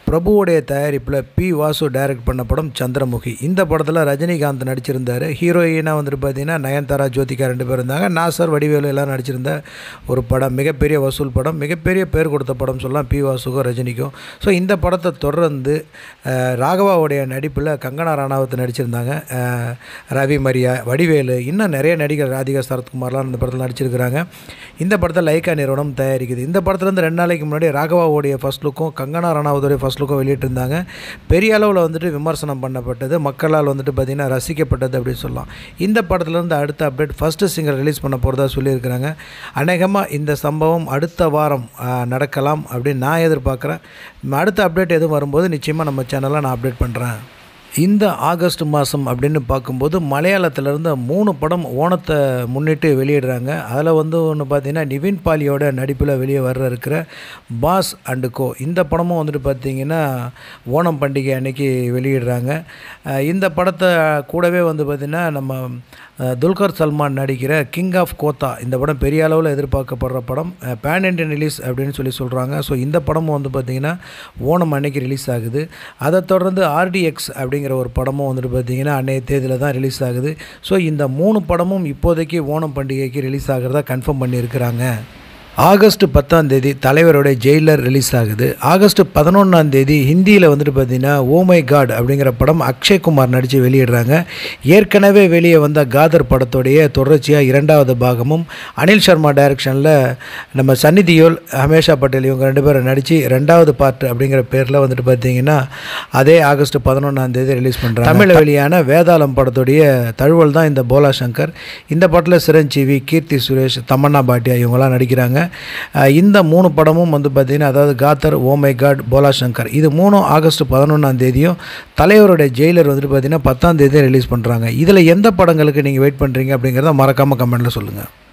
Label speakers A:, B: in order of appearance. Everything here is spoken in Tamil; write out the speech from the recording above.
A: பிரபுவுடைய தயாரிப்பில் பி வாசு டைரக்ட் பண்ண படம் சந்திரமுகி இந்த படத்தில் ரஜினிகாந்த் நடிச்சிருந்தார் ஹீரோயினாக வந்துட்டு பார்த்தீங்கன்னா நயன்தாரா ஜோதிகா ரெண்டு பேர் இருந்தாங்க நாசர் வடிவேலு எல்லாம் நடிச்சிருந்த ஒரு படம் மிகப்பெரிய வசூல் படம் மிகப்பெரிய பேர் கொடுத்த படம் சொல்லலாம் பி வாசுக்கும் ரஜினிக்கும் ஸோ இந்த படத்தை தொடர்ந்து அஹ், ராகவாவுடைய நடிப்பில் கங்கனா ராணாவத் நடிச்சிருந்தாங்க அஹ், ரவி மரியா வடிவேலு இன்னும் நிறைய நடிகர் ராதிகா சரத்குமார்லாம் இந்த படத்தில் நடிச்சிருக்கிறாங்க இந்த படத்தை லைக்கா நிறுவனம் தயாரிக்குது இந்த படத்துலேருந்து ரெண்டு நாளைக்கு முன்னாடி ராகவாவுடைய ஃபர்ஸ்ட் லுக்கும் கங்கனா ரணாவதுடைய ஃபர்ஸ்ட் லுக்கும் வெளியிட்டிருந்தாங்க பெரிய அளவில் வந்துட்டு விமர்சனம் பண்ணப்பட்டது மக்களால் வந்துட்டு பார்த்திங்கன்னா ரசிக்கப்பட்டது அப்படின்னு சொல்லலாம் இந்த படத்துலேருந்து அடுத்த அப்டேட் ஃபஸ்ட்டு சிங்கர் ரிலீஸ் பண்ண போகிறதா சொல்லியிருக்கிறாங்க அநேகமாக இந்த சம்பவம் அடுத்த வாரம் ஆ, நடக்கலாம் அப்படின்னு நான் எதிர்பார்க்குறேன் அடுத்த அப்டேட் எதுவும் வரும்போது நிச்சயமாக நம்ம சேனலில் நான் அப்டேட் பண்ணுறேன் இந்த ஆகஸ்ட் மாதம் அப்படின்னு பார்க்கும்போது மலையாளத்திலேருந்து மூணு படம் ஓணத்தை முன்னிட்டு வெளியிடுறாங்க அதில் வந்து ஒன்று பார்த்தீங்கன்னா நிவின் பாலியோட நடிப்பில் வெளியே வர்ற இருக்கிற பாஸ் அண்டு கோ இந்த படமும் வந்துட்டு பார்த்தீங்கன்னா ஓணம் பண்டிகை அன்னைக்கு வெளியிடுறாங்க அஹ் இந்த படத்தை கூடவே வந்து பார்த்திங்கன்னா நம்ம அஹ், துல்கர் சல்மான் நடிக்கிற கிங் ஆஃப் கோத்தா இந்த படம் பெரிய அளவில் எதிர்பார்க்கப்படுற படம் பேன் இண்டியன் ரிலீஸ் அப்படின்னு சொல்லி சொல்கிறாங்க ஸோ இந்த படமும் வந்து பார்த்திங்கன்னா ஓணம் அன்னைக்கு ரிலீஸ் ஆகுது அதை தொடர்ந்து ஆர்டிஎக்ஸ் அப்படிங்கிற ஒரு படமும் வந்துட்டு பார்த்திங்கன்னா அன்னைய தேதியில் தான் ரிலீஸ் ஆகுது ஸோ இந்த மூணு படமும் இப்போதைக்கு ஓணம் பண்டிகைக்கு ரிலீஸ் ஆகிறதா கன்ஃபார்ம் பண்ணியிருக்கிறாங்க ஆகஸ்ட் பத்தாம் தேதி தலைவருடைய ஜெயிலர் ரிலீஸ் ஆகுது ஆகஸ்ட் பதினொன்றாம் தேதி ஹிந்தியில் வந்துட்டு பார்த்தீங்கன்னா ஓ மை காட் அப்படிங்கிற படம் அக்ஷய்குமார் நடித்து வெளியிடுறாங்க ஏற்கனவே வெளியே வந்த காதர் படத்துடைய தொடர்ச்சியாக இரண்டாவது பாகமும் அனில் சர்மா டைரக்ஷனில் நம்ம சன்னி தியோல் ஹமேஷா பட்டேல் இவங்க ரெண்டு பேரும் நடித்து ரெண்டாவது பார்ட் அப்படிங்கிற பேரில் வந்துட்டு பார்த்தீங்கன்னா அதே ஆகஸ்ட் பதினொன்றாம் தேதி ரிலீஸ் பண்ணுறாங்க தமிழில் வெளியான வேதாளம் படத்துடைய தழுவல் தான் இந்த போலா சங்கர் இந்த படத்தில் சிரஞ்சீவி கீர்த்தி சுரேஷ் தமன்னா பாட்டியா இவங்கெல்லாம் நடிக்கிறாங்க அஹ் இந்த மூணு படமும் வந்து பார்த்திங்கன்னா அதாவது காத்தர் ஓமை காட் போலா சங்கர் இது மூணும் ஆகஸ்ட் பதினொன்றாம் தேதியும் தலைவருடைய ஜெயிலர் வந்துட்டு பார்த்திங்கன்னா பத்தாம் தேதியும் ரிலீஸ் பண்ணுறாங்க இதில் எந்த படங்களுக்கு நீங்கள் வெயிட் பண்ணுறீங்க அப்படிங்கிறத மறக்காமல் கமெண்ட்டில் சொல்லுங்கள்